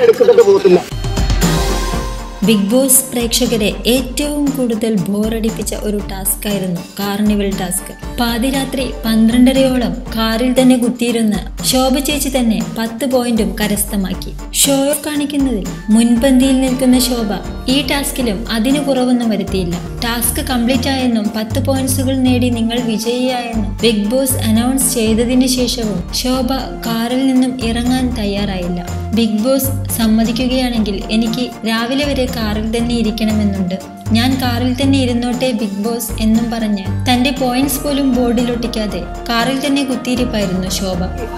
എടുത്തിട്ട് പോകത്തില്ല big boss പ്രേക്ഷകരെ ഏറ്റവും കൂടുതൽ ബോറടിപ്പിച്ച ഒരു ടാസ്ക് ആയിരുന്നു കാർണിവൽ ടാസ്ക് പാതിരാത്രി പന്ത്രണ്ടരയോളം കാറിൽ തന്നെ കുത്തിയിരുന്ന് ശോഭ ചേച്ചി തന്നെ പത്ത് പോയിന്റും കരസ്ഥമാക്കി ഷോ ഓഫ് കാണിക്കുന്നതിൽ മുൻപന്തിയിൽ നിൽക്കുന്ന ശോഭ ഈ ടാസ്കിലും അതിന് കുറവൊന്നും വരുത്തിയില്ല ടാസ്ക് കംപ്ലീറ്റ് ആയെന്നും പത്ത് പോയിന്റ്സുകൾ നേടി നിങ്ങൾ വിജയിയായെന്നും ബിഗ് ബോസ് അനൗൺസ് ചെയ്തതിന് ശേഷവും ശോഭ കാറിൽ നിന്നും ഇറങ്ങാൻ തയ്യാറായില്ല ബിഗ് ബോസ് സമ്മതിക്കുകയാണെങ്കിൽ എനിക്ക് രാവിലെ വരെ കാറിൽ തന്നെ ഇരിക്കണമെന്നുണ്ട് ഞാൻ കാറിൽ തന്നെ ഇരുന്നോട്ടെ ബിഗ് ബോസ് എന്നും പറഞ്ഞ് തന്റെ പോയിന്റ്സ് പോലും ബോർഡിൽ ഒട്ടിക്കാതെ കാറിൽ തന്നെ കുത്തിയിരിപ്പായിരുന്നു ശോഭ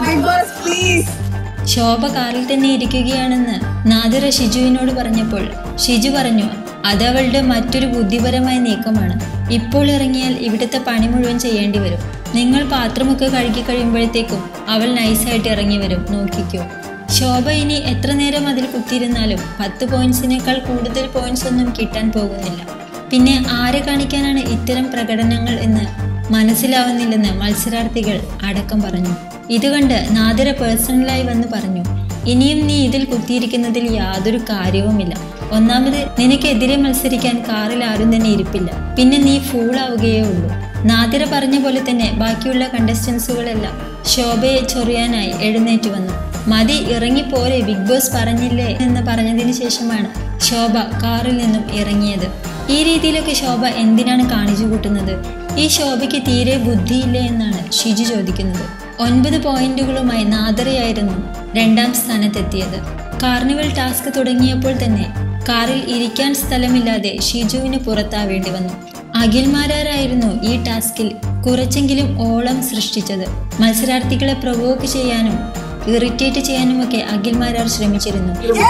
ശോഭ കാറിൽ തന്നെ ഇരിക്കുകയാണെന്ന് നാദിറ ഷിജുവിനോട് പറഞ്ഞപ്പോൾ ഷിജു പറഞ്ഞു അത് അവളുടെ മറ്റൊരു ബുദ്ധിപരമായ നീക്കമാണ് ഇപ്പോൾ ഇറങ്ങിയാൽ ഇവിടുത്തെ പണി മുഴുവൻ ചെയ്യേണ്ടി വരും നിങ്ങൾ പാത്രമൊക്കെ കഴുകി കഴിയുമ്പോഴത്തേക്കും അവൾ നൈസായിട്ട് ഇറങ്ങി വരും നോക്കിക്കോ ശോഭ ഇനി എത്ര നേരം അതിൽ കുത്തിയിരുന്നാലും പത്ത് പോയിന്റ്സിനേക്കാൾ കൂടുതൽ പോയിന്റ്സ് ഒന്നും കിട്ടാൻ പോകുന്നില്ല പിന്നെ ആരെ കാണിക്കാനാണ് ഇത്തരം പ്രകടനങ്ങൾ എന്ന് മനസ്സിലാവുന്നില്ലെന്ന് മത്സരാർത്ഥികൾ അടക്കം പറഞ്ഞു ഇത് കണ്ട് നാദിര പേഴ്സണലായി വന്ന് പറഞ്ഞു ഇനിയും നീ ഇതിൽ കുത്തിയിരിക്കുന്നതിൽ യാതൊരു കാര്യവുമില്ല ഒന്നാമത് നിനക്കെതിരെ മത്സരിക്കാൻ കാറിൽ ആരും തന്നെ ഇരിപ്പില്ല പിന്നെ നീ ഫൂളാവുകയേ ഉള്ളൂ നാദിര പറഞ്ഞ പോലെ തന്നെ ബാക്കിയുള്ള കണ്ടസ്റ്റൻസുകളെല്ലാം ശോഭയെ ചൊറിയാനായി എഴുന്നേറ്റ് വന്നു മതി ഇറങ്ങിപ്പോരെ ബിഗ് ബോസ് പറഞ്ഞില്ലേ എന്ന് പറഞ്ഞതിന് ശേഷമാണ് ശോഭ കാറിൽ നിന്നും ഇറങ്ങിയത് ഈ രീതിയിലൊക്കെ ശോഭ എന്തിനാണ് കാണിച്ചു കൂട്ടുന്നത് ഈ ശോഭയ്ക്ക് തീരെ ബുദ്ധിയില്ലേ എന്നാണ് ഷിജു ചോദിക്കുന്നത് ഒൻപത് പോയിന്റുകളുമായി നാദറയായിരുന്നു രണ്ടാം സ്ഥാനത്തെത്തിയത് കാർണിവൽ ടാസ്ക് തുടങ്ങിയപ്പോൾ തന്നെ കാറിൽ ഇരിക്കാൻ സ്ഥലമില്ലാതെ ഷിജുവിന് പുറത്താവേണ്ടി വന്നു അഖിൽമാരായിരുന്നു ഈ ടാസ്കിൽ കുറച്ചെങ്കിലും ഓളം സൃഷ്ടിച്ചത് മത്സരാർത്ഥികളെ പ്രൊവോക്ക് ചെയ്യാനും ഇറിറ്റേറ്റ് ചെയ്യാനുമൊക്കെ അഖിൽമാരാർ ശ്രമിച്ചിരുന്നു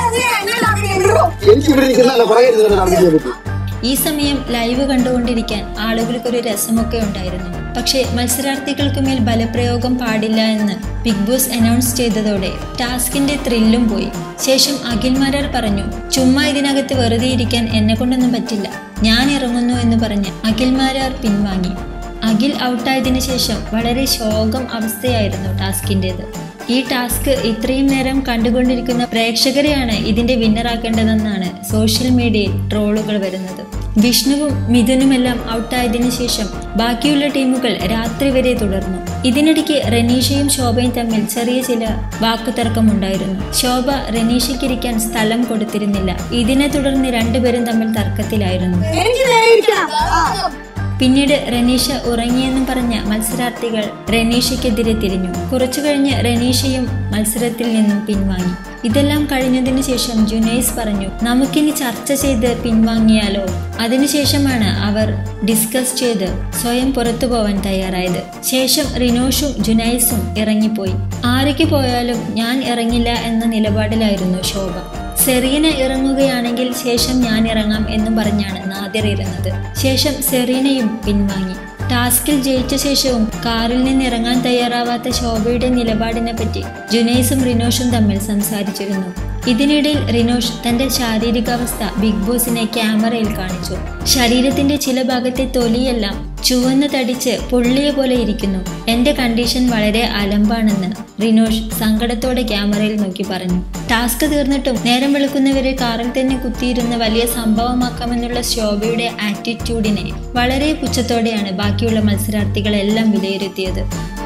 എനിക്ക് ഇവിടെ ഇരിക്കുന്നല്ല പറയരുത് നടന്നിട്ടേ പറ്റി ഈ സമയം ലൈവ് കണ്ടുകൊണ്ടിരിക്കാൻ ആളുകൾക്കൊരു രസമൊക്കെ ഉണ്ടായിരുന്നു പക്ഷേ മത്സരാർത്ഥികൾക്ക് മേൽ ബലപ്രയോഗം പാടില്ല എന്ന് ബിഗ് ബോസ് അനൗൺസ് ചെയ്തതോടെ ടാസ്കിന്റെ ത്രില്ലും പോയി ശേഷം അഖിൽമാരാർ പറഞ്ഞു ചുമ്മാ ഇതിനകത്ത് വെറുതെ ഇരിക്കാൻ എന്നെ കൊണ്ടൊന്നും പറ്റില്ല ഞാൻ ഇറങ്ങുന്നു എന്ന് പറഞ്ഞ് അഖിൽമാരാർ പിൻവാങ്ങി അഖിൽ ഔട്ടായതിനു ശേഷം വളരെ ശോകം അവസ്ഥയായിരുന്നു ടാസ്കിൻ്റെത് ഈ ടാസ്ക് ഇത്രയും നേരം കണ്ടുകൊണ്ടിരിക്കുന്ന പ്രേക്ഷകരെയാണ് ഇതിന്റെ വിന്നറാക്കേണ്ടതെന്നാണ് സോഷ്യൽ മീഡിയയിൽ ട്രോളുകൾ വരുന്നത് വിഷ്ണുവും മിഥുനുമെല്ലാം ഔട്ടായതിനു ശേഷം ബാക്കിയുള്ള ടീമുകൾ രാത്രി വരെ തുടർന്നു ഇതിനിടയ്ക്ക് റനീഷയും ശോഭയും തമ്മിൽ ചെറിയ ചില വാക്കുതർക്കമുണ്ടായിരുന്നു ശോഭ റനീഷയ്ക്കിരിക്കാൻ സ്ഥലം കൊടുത്തിരുന്നില്ല ഇതിനെ തുടർന്ന് രണ്ടുപേരും തമ്മിൽ തർക്കത്തിലായിരുന്നു പിന്നീട് റനീഷ ഉറങ്ങിയെന്നും പറഞ്ഞ മത്സരാർത്ഥികൾ റനീഷയ്ക്കെതിരെ തിരിഞ്ഞു കുറച്ചു കഴിഞ്ഞ് റനീഷയും മത്സരത്തിൽ നിന്നും പിൻവാങ്ങി ഇതെല്ലാം കഴിഞ്ഞതിനു ശേഷം ജുനൈസ് പറഞ്ഞു നമുക്കിനി ചർച്ച ചെയ്ത് പിൻവാങ്ങിയാലോ അതിനുശേഷമാണ് അവർ ഡിസ്കസ് ചെയ്ത് സ്വയം പുറത്തു പോവാൻ തയ്യാറായത് ശേഷം റിനോഷും ജുനൈസും ഇറങ്ങിപ്പോയി ആരൊക്കെ പോയാലും ഞാൻ ഇറങ്ങില്ല എന്ന നിലപാടിലായിരുന്നു ശോഭ സെറീന ഇറങ്ങുകയാണെങ്കിൽ ശേഷം ഞാൻ ഇറങ്ങാം എന്നും പറഞ്ഞാണ് നാദിർ ഇരുന്നത് ശേഷം സെറീനയും പിൻവാങ്ങി ടാസ്കിൽ ജയിച്ച ശേഷവും കാറിൽ നിന്ന് ഇറങ്ങാൻ തയ്യാറാവാത്ത ശോഭയുടെ നിലപാടിനെ പറ്റി ജുനൈസും റിനോഷും തമ്മിൽ സംസാരിച്ചിരുന്നു ഇതിനിടയിൽ റിനോഷ് തന്റെ ശാരീരികാവസ്ഥ ബിഗ് ബോസിനെ ക്യാമറയിൽ കാണിച്ചു ശരീരത്തിന്റെ ചില ഭാഗത്തെ തൊലിയെല്ലാം ചുവന്ന് തടിച്ച് പൊള്ളിയ പോലെ ഇരിക്കുന്നു എന്റെ കണ്ടീഷൻ വളരെ അലമ്പാണെന്ന് റിനോഷ് സങ്കടത്തോടെ ക്യാമറയിൽ നോക്കി പറഞ്ഞു ടാസ്ക് തീർന്നിട്ടും നേരം വെളുക്കുന്നവരെ കാറിൽ തന്നെ കുത്തിയിരുന്ന് വലിയ സംഭവമാക്കാമെന്നുള്ള ശോഭയുടെ ആറ്റിറ്റ്യൂഡിനെ വളരെ പുച്ഛത്തോടെയാണ് ബാക്കിയുള്ള മത്സരാർത്ഥികളെല്ലാം വിലയിരുത്തിയത്